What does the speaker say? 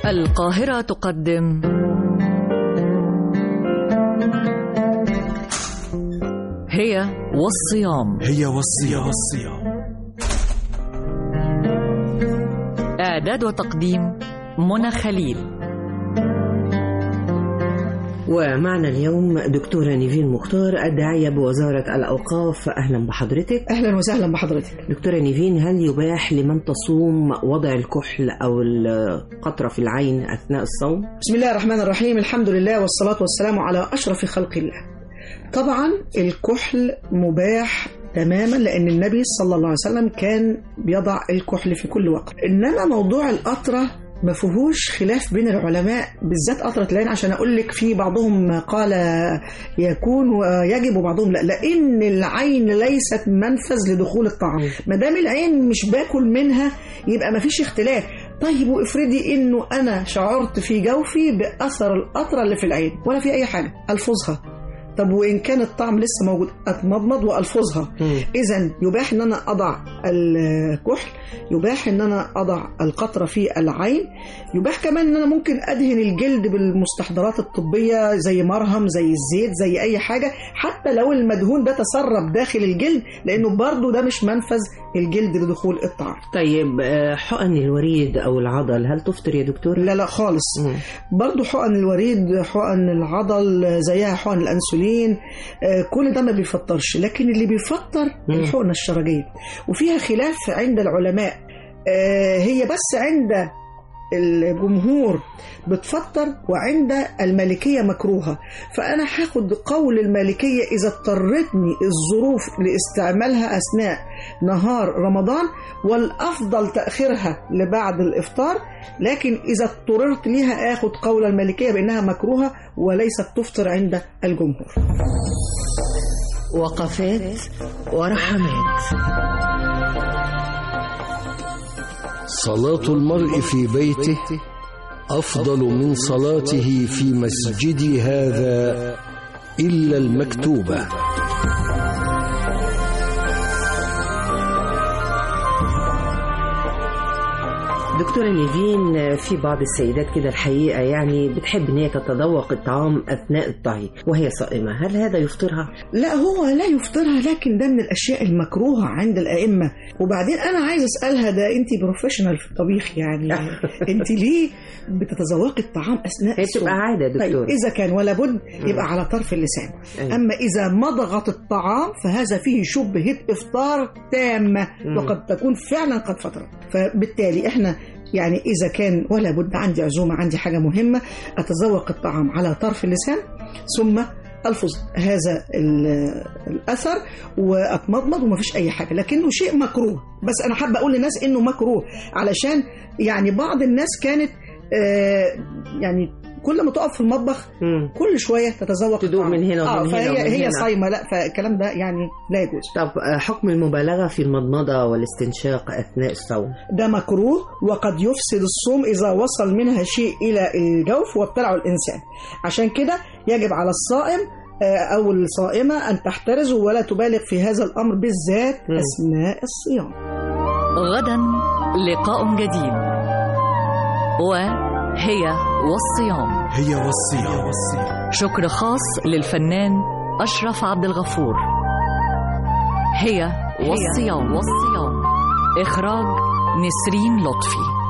القاهرة تقدم هي والصيام هي والصيام والصيام إعداد وتقديم منى خليل ومعنا اليوم دكتورة نيفين مختار الداعية بوزارة الأوقاف أهلا بحضرتك اهلا وسهلا بحضرتك دكتورة نيفين هل يباح لمن تصوم وضع الكحل أو القطرة في العين أثناء الصوم؟ بسم الله الرحمن الرحيم الحمد لله والصلاة والسلام على أشرف خلق الله طبعا الكحل مباح تماما لأن النبي صلى الله عليه وسلم كان بيضع الكحل في كل وقت إنما موضوع القطرة ما فيهوش خلاف بين العلماء بالذات قطرة العين عشان أقول لك في بعضهم قال يكون ويجب وبعضهم لا لأن العين ليست منفذ لدخول الطعام ما دام العين مش باكل منها يبقى ما فيش اختلاف طيب وافرضي انه انا شعرت في جوفي باثر القطره اللي في العين ولا في اي حاجه الفظها طب وان كان الطعم لسه موجود اتمضمض والفظها اذا يباح ان انا اضع الكحل يباح ان انا اضع القطره في العين يباح كمان ان انا ممكن ادهن الجلد بالمستحضرات الطبيه زي مرهم زي الزيت زي اي حاجه حتى لو المدهون ده تسرب داخل الجلد لانه برضو ده مش منفذ الجلد لدخول الطعام طيب آه، حقن الوريد أو العضل هل تفطر يا دكتورة؟ لا لا خالص مم. برضو حقن الوريد حقن العضل زيها حقن الانسولين آه، كل ده ما بيفطرش لكن اللي بيفطر مم. الحقنه الشرجيه وفيها خلاف عند العلماء آه، هي بس عند الجمهور بتفطر وعند المالكيه مكروهه فانا هاخد قول المالكيه اذا اضطرتني الظروف لاستعمالها اثناء نهار رمضان والافضل تاخيرها لبعد الافطار لكن اذا اضطررت ليها اخد قول المالكيه بانها مكروهه وليست تفطر عند الجمهور وقفات ورحمات صلاة المرء في بيته أفضل من صلاته في مسجدي هذا إلا المكتوبة دكتورة نيفين في بعض السيدات كده الحقيقة يعني بتحب ان هي تتذوق الطعام أثناء الطهي وهي صائمة هل هذا يفطرها؟ لا هو لا يفطرها لكن ده من الاشياء المكروهه عند الائمه وبعدين انا عايز اسالها ده انت بروفيشنال في الطبيخ يعني انت ليه بتتذوقي الطعام اثناء هي الصوم بتبقى عادة طيب دكتورة اذا كان ولا بد يبقى على طرف اللسان أيوة. اما اذا مضغت الطعام فهذا فيه شبهه افطار تامه مم. وقد تكون فعلا قد فطرت فبالتالي احنا يعني اذا كان ولا بد عندي عزومه عندي حاجه مهمه اتذوق الطعام على طرف اللسان ثم الفظ هذا ال- الاثر واتمضمض ومفيش اي حاجه لكنه شيء مكروه بس انا حابه اقول للناس انه مكروه علشان يعني بعض الناس كانت آه يعني كل ما تقف في المطبخ مم. كل شويه تتذوق تدوق الطعام. من هنا ومن اه هنا فهي ومن هي هنا. صايمه لا فالكلام ده يعني لا يجوز طب آه، حكم المبالغة في المضمضة والاستنشاق أثناء الصوم ده مكروه وقد يفسد الصوم إذا وصل منها شيء إلى الجوف وابتلعه الإنسان عشان كده يجب على الصائم آه، أو الصائمة أن تحترز ولا تبالغ في هذا الأمر بالذات مم. أثناء الصيام غدا لقاء جديد وهي والصيام هي والصيام والصيام شكر خاص للفنان أشرف عبد الغفور هي والصيام والصيام إخراج نسرين لطفي